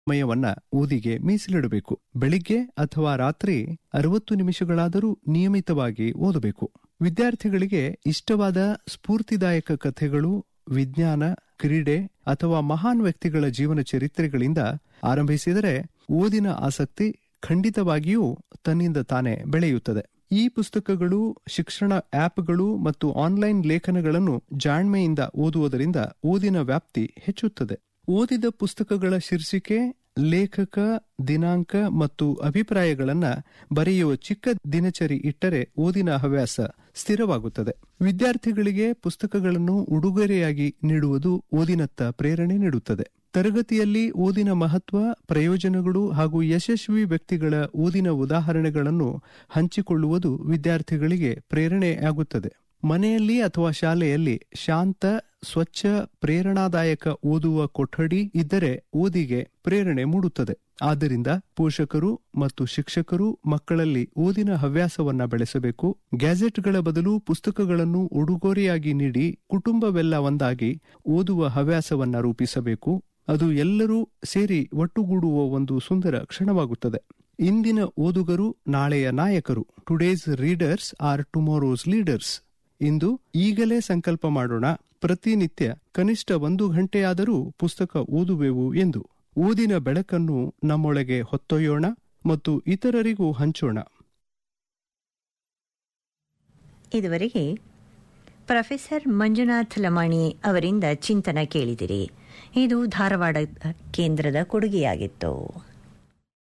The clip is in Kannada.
ಸಮಯವನ್ನ ಓದಿಗೆ ಮೀಸಲಿಡಬೇಕು ಬೆಳಿಗ್ಗೆ ಅಥವಾ ರಾತ್ರಿ ಅರವತ್ತು ನಿಮಿಷಗಳಾದರೂ ನಿಯಮಿತವಾಗಿ ಓದಬೇಕು ವಿದ್ಯಾರ್ಥಿಗಳಿಗೆ ಇಷ್ಟವಾದ ಸ್ಫೂರ್ತಿದಾಯಕ ಕಥೆಗಳು ವಿಜ್ಞಾನ ಕ್ರೀಡೆ ಅಥವಾ ಮಹಾನ್ ವ್ಯಕ್ತಿಗಳ ಜೀವನ ಚರಿತ್ರೆಗಳಿಂದ ಆರಂಭಿಸಿದರೆ ಓದಿನ ಆಸಕ್ತಿ ಖಂಡಿತವಾಗಿಯೂ ತನ್ನಿಂದ ತಾನೇ ಬೆಳೆಯುತ್ತದೆ ಈ ಪುಸ್ತಕಗಳು ಶಿಕ್ಷಣ ಆಪ್ಗಳು ಮತ್ತು ಆನ್ಲೈನ್ ಲೇಖನಗಳನ್ನು ಜಾಣ್ಮೆಯಿಂದ ಓದುವುದರಿಂದ ಓದಿನ ವ್ಯಾಪ್ತಿ ಹೆಚ್ಚುತ್ತದೆ ಓದಿದ ಪುಸ್ತಕಗಳ ಶೀರ್ಷಿಕೆ ಲೇಖಕ ದಿನಾಂಕ ಮತ್ತು ಅಭಿಪ್ರಾಯಗಳನ್ನ ಬರೆಯುವ ಚಿಕ್ಕ ದಿನಚರಿ ಇಟ್ಟರೆ ಓದಿನ ಹವ್ಯಾಸ ಸ್ಥಿರವಾಗುತ್ತದೆ ವಿದ್ಯಾರ್ಥಿಗಳಿಗೆ ಪುಸ್ತಕಗಳನ್ನು ಉಡುಗೊರೆಯಾಗಿ ನೀಡುವುದು ಓದಿನತ್ತ ಪ್ರೇರಣೆ ನೀಡುತ್ತದೆ ತರಗತಿಯಲ್ಲಿ ಓದಿನ ಮಹತ್ವ ಪ್ರಯೋಜನಗಳು ಹಾಗೂ ಯಶಸ್ವಿ ವ್ಯಕ್ತಿಗಳ ಓದಿನ ಉದಾಹರಣೆಗಳನ್ನು ಹಂಚಿಕೊಳ್ಳುವುದು ವಿದ್ಯಾರ್ಥಿಗಳಿಗೆ ಪ್ರೇರಣೆಯಾಗುತ್ತದೆ ಮನೆಯಲ್ಲಿ ಅಥವಾ ಶಾಲೆಯಲ್ಲಿ ಶಾಂತ ಸ್ವಚ್ಛ ಪ್ರೇರಣಾದಾಯಕ ಓದುವ ಕೊಠಡಿ ಇದ್ದರೆ ಓದಿಗೆ ಪ್ರೇರಣೆ ಮೂಡುತ್ತದೆ ಆದ್ದರಿಂದ ಪೋಷಕರು ಮತ್ತು ಶಿಕ್ಷಕರು ಮಕ್ಕಳಲ್ಲಿ ಓದಿನ ಹವ್ಯಾಸವನ್ನ ಬೆಳೆಸಬೇಕು ಗ್ಯಾಜೆಟ್ಗಳ ಬದಲು ಪುಸ್ತಕಗಳನ್ನು ಉಡುಗೊರೆಯಾಗಿ ನೀಡಿ ಕುಟುಂಬವೆಲ್ಲ ಒಂದಾಗಿ ಓದುವ ಹವ್ಯಾಸವನ್ನ ರೂಪಿಸಬೇಕು ಅದು ಎಲ್ಲರೂ ಸೇರಿ ಒಟ್ಟುಗೂಡುವ ಒಂದು ಸುಂದರ ಕ್ಷಣವಾಗುತ್ತದೆ ಇಂದಿನ ಓದುಗರು ನಾಳೆಯ ನಾಯಕರು today's readers are tomorrow's leaders ಇಂದು ಈಗಲೇ ಸಂಕಲ್ಪ ಮಾಡೋಣ ಪ್ರತಿನಿತ್ಯ ಕನಿಷ್ಠ ಒಂದು ಗಂಟೆಯಾದರೂ ಪುಸ್ತಕ ಓದುವೆವು ಎಂದು ಓದಿನ ಬೆಳಕನ್ನು ನಮ್ಮೊಳಗೆ ಹೊತ್ತೊಯ್ಯೋಣ ಮತ್ತು ಇತರರಿಗೂ ಹಂಚೋಣ ಇದುವರೆಗೆ ಪ್ರೊಫೆಸರ್ ಮಂಜುನಾಥ್ ಲಮಾಣಿ ಅವರಿಂದ ಚಿಂತನ ಕೇಳಿದಿರಿ ಇದು ಧಾರವಾಡ ಕೇಂದ್ರದ ಕೊಡುಗೆಯಾಗಿತ್ತು